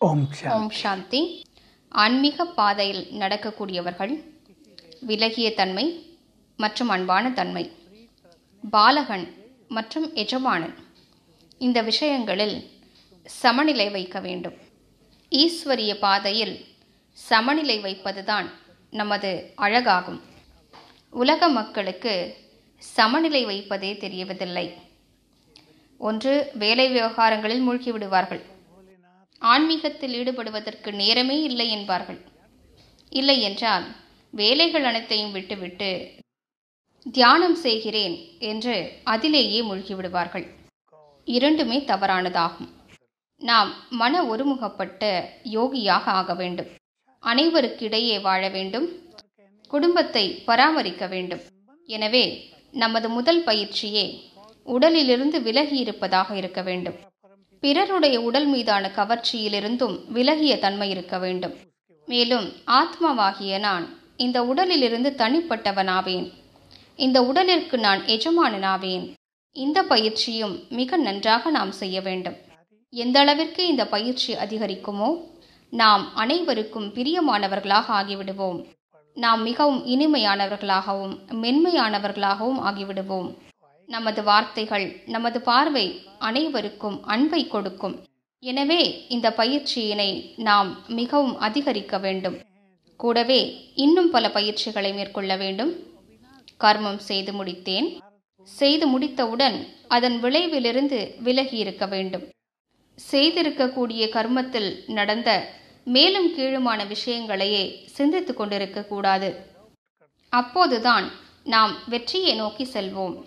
ஓம் சாந்தி ஓம் சாந்தி ஆன்மீக பாதையில் நடக்கக்கூடியவர்கள் விலகிய தன்மை மற்றும் அன்பான தன்மை பாலகன் மற்றும் எஜமானன் இந்த விஷயங்களில் சமநிலை வைக்க வேண்டும் ஈஸ்வரிய பாதையில் சமநிலை வைப்பதுதான் நமது அழகாகும் உலக மக்களுக்கு சமநிலை வைப்பதே தெரியவதில்லை ஒன்று வேலை விவகாரங்களில் மூழ்கி விடுவார்கள் ஆன்மீகத்தில் ஈடுபடுவதற்கு நேரமே இல்லை என்பார்கள் இல்லை என்றால் வேலைகள் அனைத்தையும் விட்டுவிட்டு தியானம் செய்கிறேன் என்று அதிலேயே மூழ்கி விடுவார்கள் இரண்டுமே தவறானதாகும் நாம் மன ஒருமுகப்பட்ட யோகியாக ஆக வேண்டும் அனைவருக்கிடையே வாழ வேண்டும் குடும்பத்தை பராமரிக்க வேண்டும் எனவே நமது முதல் பயிற்சியே உடலிலிருந்து விலகி இருப்பதாக இருக்க வேண்டும் பிறருடைய உடல் மீதான கவர்ச்சியிலிருந்தும் விலகிய தன்மை இருக்க வேண்டும் மேலும் ஆத்மாவாகிய நான் இந்த உடலிலிருந்து தனிப்பட்டவனாவேன் இந்த உடலிற்கு நான் எஜமானனாவேன் இந்த பயிற்சியும் மிக நன்றாக நாம் செய்ய வேண்டும் எந்த அளவிற்கு இந்த பயிற்சி அதிகரிக்குமோ நாம் அனைவருக்கும் பிரியமானவர்களாக ஆகிவிடுவோம் நாம் மிகவும் இனிமையானவர்களாகவும் மென்மையானவர்களாகவும் ஆகிவிடுவோம் நமது வார்த்தைகள் நமது பார்வை அனைவருக்கும் அன்பை கொடுக்கும் எனவே இந்த பயிற்சியினை நாம் மிகவும் அதிகரிக்க வேண்டும் கூடவே இன்னும் பல பயிற்சிகளை மேற்கொள்ள வேண்டும் கர்மம் செய்து முடித்தேன் செய்து முடித்தவுடன் அதன் விளைவிலிருந்து விலகி இருக்க வேண்டும் செய்திருக்கக்கூடிய கர்மத்தில் நடந்த மேலும் கீழுமான விஷயங்களையே சிந்தித்து கொண்டிருக்க கூடாது அப்போதுதான் நாம் வெற்றியை நோக்கி செல்வோம்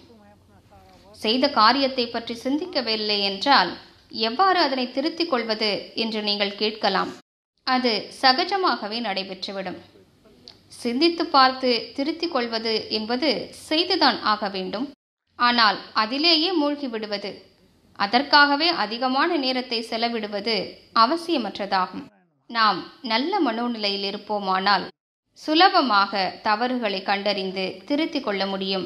செய்த காரியத்தை பற்றி சிந்திக்கவில்லை என்றால் எவ்வாறு அதனை திருத்திக் கொள்வது என்று நீங்கள் கேட்கலாம் அது சகஜமாகவே நடைபெற்றுவிடும் சிந்தித்து பார்த்து திருத்திக் கொள்வது என்பது செய்துதான் ஆக வேண்டும் ஆனால் அதிலேயே மூழ்கி விடுவது அதற்காகவே அதிகமான நேரத்தை செலவிடுவது அவசியமற்றதாகும் நாம் நல்ல மனோநிலையில் இருப்போமானால் சுலபமாக தவறுகளை கண்டறிந்து திருத்திக் கொள்ள முடியும்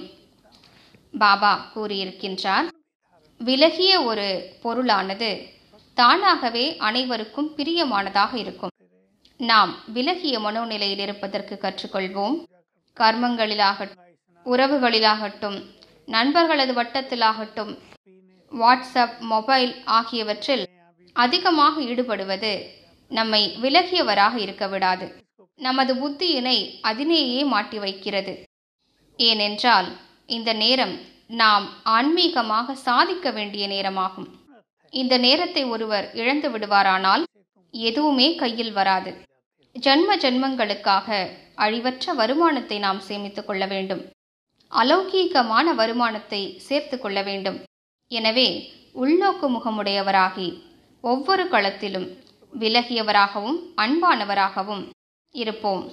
பாபா கூறியிருக்கின்றார் விலகிய ஒரு பொருளானது தானாகவே அனைவருக்கும் பிரியமானதாக இருக்கும் நாம் விலகிய மனோநிலையில் இருப்பதற்கு கற்றுக்கொள்வோம் கர்மங்களிலாகட்டும் உறவுகளிலாகட்டும் நண்பர்களது வட்டத்திலாகட்டும் வாட்ஸ்அப் மொபைல் ஆகியவற்றில் அதிகமாக ஈடுபடுவது நம்மை விலகியவராக இருக்க விடாது நமது புத்தியினை அதினேயே மாட்டி வைக்கிறது ஏனென்றால் இந்த நேரம் நாம் ஆன்மீகமாக சாதிக்க வேண்டிய நேரமாகும் இந்த நேரத்தை ஒருவர் இழந்து விடுவாரானால் எதுவுமே கையில் வராது ஜன்ம ஜன்மங்களுக்காக அழிவற்ற வருமானத்தை நாம் சேமித்துக் கொள்ள வேண்டும் அலௌகீகமான வருமானத்தை சேர்த்து கொள்ள வேண்டும் எனவே உள்நோக்கு முகமுடையவராகி ஒவ்வொரு களத்திலும் விலகியவராகவும் அன்பானவராகவும் இருப்போம்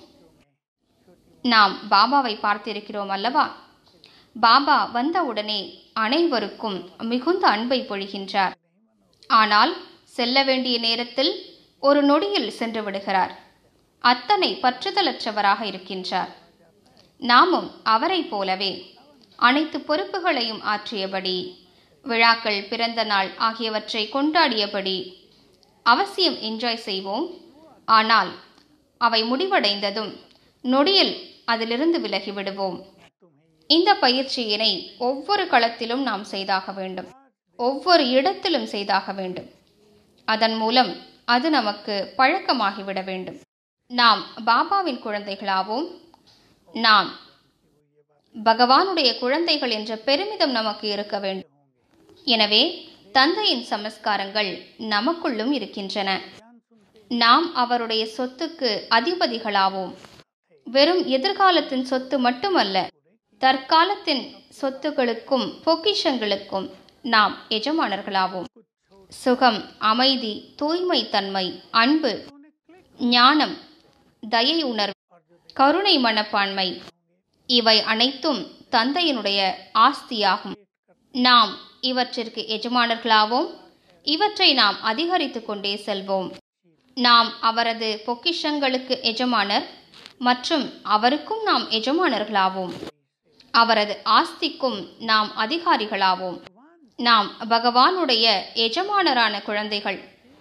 நாம் பாபாவை பார்த்திருக்கிறோம் அல்லவா பாபா வந்தவுடனே அனைவருக்கும் மிகுந்த அன்பை பொழிகின்றார் ஆனால் செல்ல வேண்டிய நேரத்தில் ஒரு நொடியில் சென்று விடுகிறார் அத்தனை பற்றுதலற்றவராக இருக்கின்றார் நாமும் அவரைப் போலவே அனைத்து பொறுப்புகளையும் ஆற்றியபடி விழாக்கள் பிறந்த நாள் ஆகியவற்றை கொண்டாடியபடி அவசியம் என்ஜாய் செய்வோம் ஆனால் அவை முடிவடைந்ததும் நொடியில் அதிலிருந்து விலகி விடுவோம் இந்த பயிற்சியினை ஒவ்வொரு களத்திலும் நாம் செய்தாக வேண்டும் ஒவ்வொரு இடத்திலும் செய்தாக வேண்டும் அதன் மூலம் அது நமக்கு பழக்கமாகிவிட வேண்டும் நாம் பாபாவின் குழந்தைகளாவோம் நாம் பகவானுடைய குழந்தைகள் என்ற பெருமிதம் நமக்கு இருக்க வேண்டும் எனவே தந்தையின் சமஸ்காரங்கள் நமக்குள்ளும் இருக்கின்றன நாம் அவருடைய சொத்துக்கு அதிபதிகளாவோம் வெறும் எதிர்காலத்தின் சொத்து மட்டுமல்ல தற்காலத்தின் சொத்துகளுக்கும் பொக்கிஷங்களுக்கும் நாம் எஜமானர்களாவோம் சுகம் அமைதி தூய்மை தன்மை அன்பு ஞானம் தயை உணர்வு கருணை மனப்பான்மை இவை அனைத்தும் தந்தையினுடைய ஆஸ்தியாகும் நாம் இவற்றிற்கு எஜமானர்களாவோம் இவற்றை நாம் அதிகரித்து கொண்டே செல்வோம் நாம் அவரது பொக்கிஷங்களுக்கு எஜமானர் மற்றும் அவருக்கும் நாம் எஜமானர்களாவோம் அவரது ஆஸ்திக்கும் நாம் அதிகாரிகளாவோம் நாம் பகவானுடைய எஜமானரான குழந்தைகள்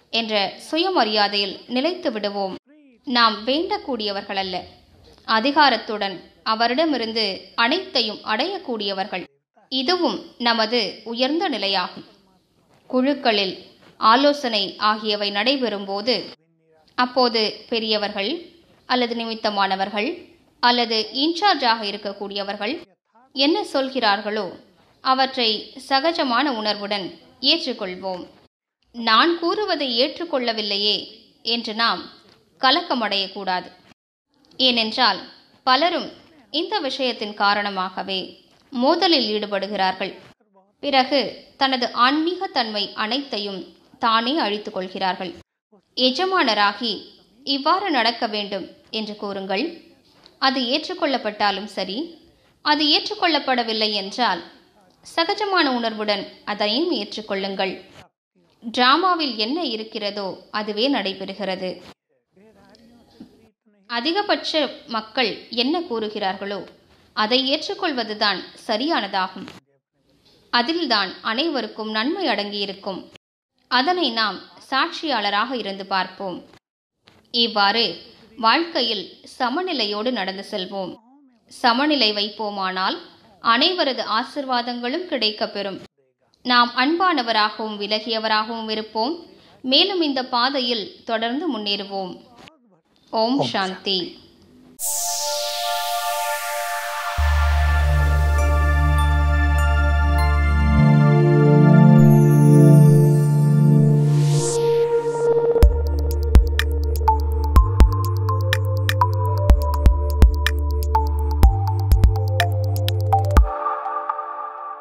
என்ற சுயமரியாதையில் நிலைத்து விடுவோம் நாம் வேண்டக்கூடியவர்கள் அல்ல அதிகாரத்துடன் அவரிடமிருந்து அனைத்தையும் அடையக்கூடியவர்கள் இதுவும் நமது உயர்ந்த நிலையாகும் குழுக்களில் ஆலோசனை ஆகியவை நடைபெறும்போது அப்போது பெரியவர்கள் அல்லது நிமித்தமானவர்கள் அல்லது இன்சார்ஜாக இருக்கக்கூடியவர்கள் என்ன சொல்கிறார்களோ அவற்றை சகஜமான உணர்வுடன் ஏற்றுக்கொள்வோம் நான் கூறுவதை ஏற்றுக்கொள்ளவில்லையே என்று நாம் கலக்கமடையக்கூடாது ஏனென்றால் பலரும் இந்த விஷயத்தின் காரணமாகவே மோதலில் ஈடுபடுகிறார்கள் பிறகு தனது ஆன்மீக தன்மை அனைத்தையும் தானே அழித்துக் கொள்கிறார்கள் எஜமானராகி இவ்வாறு நடக்க வேண்டும் என்று கூறுங்கள் அது ஏற்றுக்கொள்ளப்பட்டாலும் சரி அது ஏற்றுக்கொள்ளப்படவில்லை என்றால் சகஜமான உணர்வுடன் அதையும் ஏற்றுக்கொள்ளுங்கள் டிராமாவில் என்ன இருக்கிறதோ அதுவே நடைபெறுகிறது அதிகபட்ச மக்கள் என்ன கூறுகிறார்களோ அதை ஏற்றுக்கொள்வதுதான் சரியானதாகும் அதில்தான் அனைவருக்கும் நன்மை அடங்கியிருக்கும் அதனை நாம் சாட்சியாளராக இருந்து பார்ப்போம் இவ்வாறு வாழ்க்கையில் சமநிலையோடு நடந்து செல்வோம் சமநிலை வைப்போமானால் அனைவரது ஆசிர்வாதங்களும் கிடைக்கப்பெறும் நாம் அன்பானவராகவும் விலகியவராகவும் இருப்போம் மேலும் இந்த பாதையில் தொடர்ந்து முன்னேறுவோம் ஓம் சாந்தி